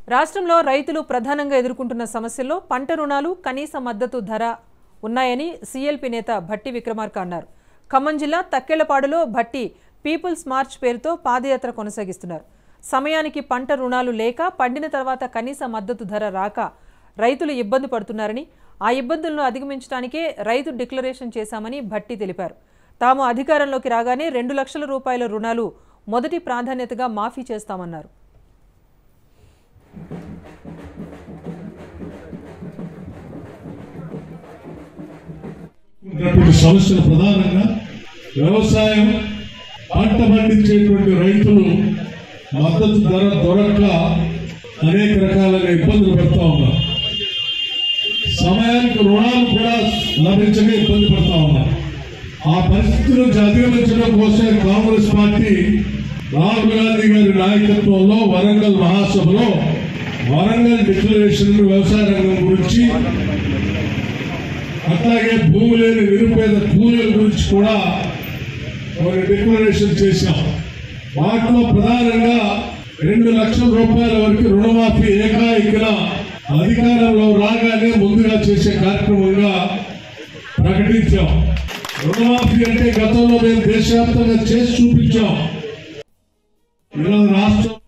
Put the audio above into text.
రాష్ట్రంలో రైతులు ప్రధానంగా ఎదుర్కొంటున్న సమస్యల్లో పంట రుణాలు కనీస మద్దతు ధర ఉన్నాయని సీఎల్పీ నేత భట్టి విక్రమార్క అన్నారు ఖమ్మం జిల్లా తక్కెళ్లపాడులో భట్టి పీపుల్స్ మార్చ్ పేరుతో పాదయాత్ర కొనసాగిస్తున్నారు సమయానికి పంట రుణాలు లేక పండిన తర్వాత కనీస మద్దతు ధర రాక రైతులు ఇబ్బంది పడుతున్నారని ఆ ఇబ్బందులను అధిగమించడానికే రైతు డిక్లరేషన్ చేశామని భట్టి తెలిపారు తాము అధికారంలోకి రాగానే రెండు లక్షల రూపాయల రుణాలు మొదటి ప్రాధాన్యతగా మాఫీ చేస్తామన్నారు ఉన్నటువంటి సమస్యలు ప్రధానంగా వ్యవసాయం పంట పండించేటువంటి రైతులు మద్దతు ధర దొరక్క అనేక రకాలుగా ఇబ్బందులు పడుతూ ఉన్నారు సమయానికి రుణాలు కూడా లభించక ఇబ్బంది పడుతూ ఉన్నారు ఆ పరిస్థితి నుంచి అధిగమించడం కోసం కాంగ్రెస్ పార్టీ రాహుల్ గాంధీ గారి నాయకత్వంలో వరంగల్ మహాసభలో వరంగల్ డిక్లరేషన్ వ్యవసాయ రంగం గురించి అట్లాగే భూమి లేని నిరుపేద కూలీల గురించి కూడా కొన్ని డిక్లరేషన్ చేశాం వాటిలో ప్రధానంగా రెండు లక్షల రూపాయల వరకు రుణమాఫీ ఏకాయికన అధికారంలో రాగానే ముందుగా చేసే కార్యక్రమంగా ప్రకటించాం రుణమాఫీ అంటే గతంలో మేము దేశవ్యాప్తంగా చేసి చూపించాం ఈరోజు రాష్ట్రం